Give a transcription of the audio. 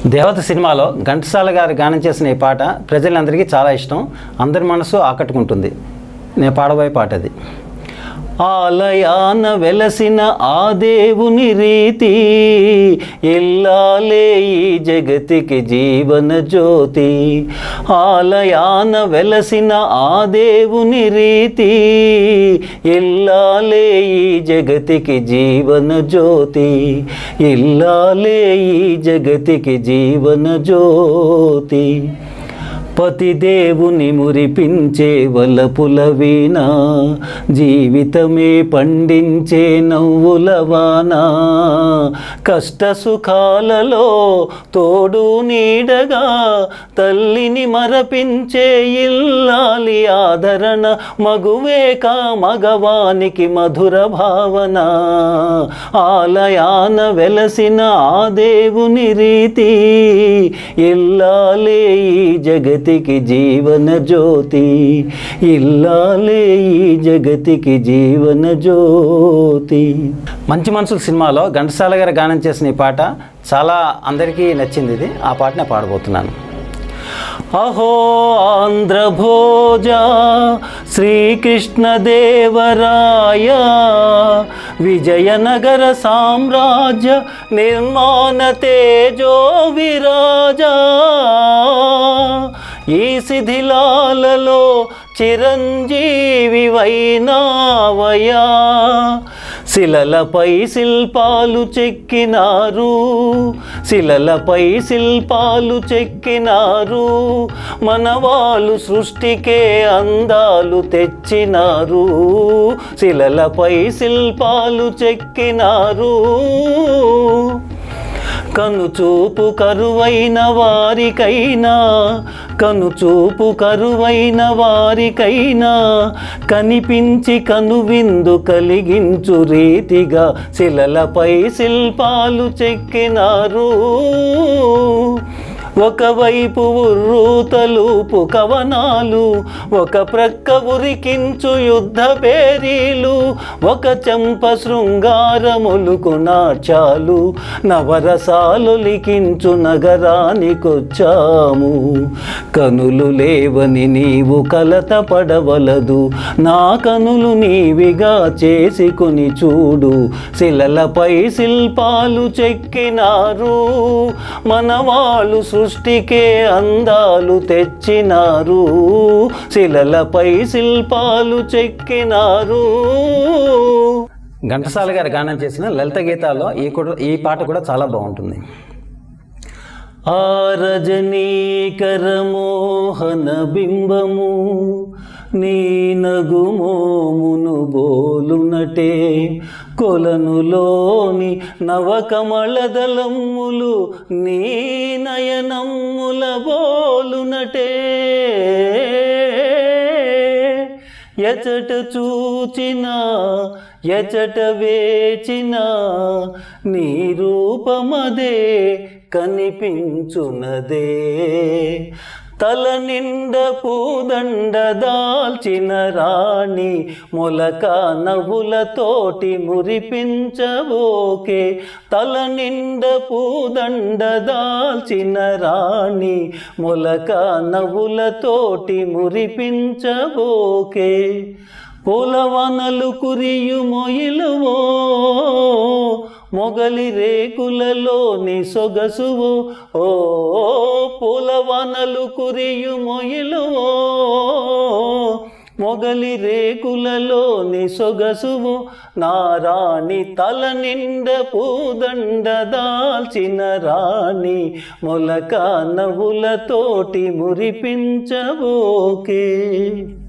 దేవత సినిమాలో ఘంటసాల గారు గానం చేసిన ఈ పాట ప్రజలందరికీ చాలా ఇష్టం అందరి మనసు ఆకట్టుకుంటుంది నేను పాడబోయే పాట అది ఆలయాన వెలసిన ఆ దేవుని రీతి ఇల్లాలే ఈ జగతికి జీవన జ్యోతి ఆలయాన వెలసిన ఆ దేవుని రీతి ఇల్లాలే ఈ జగతికి జీవన జ్యోతి ఇల్లాలే ఈ జగతికి జీవన జ్యోతి పతిదేవుని మురిపించే వలపుల వీణ జీవితమే పండించే నవ్వుల వాన కష్ట సుఖాలలో తోడు నీడగా తల్లిని మరపించే ఇల్లాలి ఆదరణ మగువేక మగవానికి మధుర భావన ఆలయాన వెలసిన ఆ దేవుని రీతి ఇల్లాలే ఈ జగతికి జీవన జ్యోతి ఇల్లాలే ఈ జగతికి జీవన జ్యోతి మంచి మనుషుల సినిమాలో ఘంటసాల గారు గానం చేసిన ఈ పాట చాలా అందరికీ నచ్చింది ఇది ఆ పాటనే పాడబోతున్నాను అహో ఆంధ్రభోజ శ్రీకృష్ణదేవరాయ విజయనగర సామ్రాజ్య నిర్మాణ తేజో విరాజా ఈ శిథిలాలలో చిరంజీవి వైనావయా శిలలపై శిల్పాలు చెక్కినారు శిలలపై శిల్పాలు చెక్కినారు మనవాళ్ళు సృష్టికే అందాలు తెచ్చినారు శిలలపై శిల్పాలు చెక్కినారు కనుచూపు కరువైన వారికైనా కనుచూపు కరువైన వారికైనా కనిపించి కనువిందు కలిగించు రీతిగా శిలలపై శిల్పాలు చెక్కినారు ఒకవైపు ఉర్రూతలూపు కవనాలు ఒక ప్రక్క ఉరికించు యుద్ధ పేరీలు ఒక చెంప శృంగారములుకు నాట్యాలు నవరసాలు లిఖించు నగరానికొచ్చాము కనులు లేవని నీవు కలత పడవలదు నా కనులు నీవిగా చేసుకుని చూడు శిలలపై శిల్పాలు చెక్కినారు మనవాళ్ళు సృష్టికే అందాలు తెచ్చినారు శిలలపై శిల్పాలు చెక్కినారు ఘంటసాల గారు గానం చేసిన లలిత గీతాల్లో ఈ కూడా ఈ పాట కూడా చాలా బాగుంటుంది ఆ రజనీకర మోహన బింబము నీ నగుమోమును బోలునటే కొలనులోని నవకమళదళమ్ములు నీ నయనమ్ముల బోలునటే ఎచట చూచినా ఎచట వేచినా నీ రూపమదే కనిపించునదే తల నిండ పూదండ దాల్చిన రాణి మొలక నవ్వులతోటి మురిపించబోకే తల నిండ పూదండ దాల్చిన రాణి మొలక నవ్వులతోటి మురిపించబోకే పూలవనలు కురియు మొయిలువో మొగలి రేకులలోని సొగసువు ఓ పూలవనలు కురియు మొయిలువో మొగలి రేకులలోని సొగసువు నారాణి తల నిండ పూదండ దాల్చిన రాణి మొలక నవ్వులతోటి మురిపించబోకే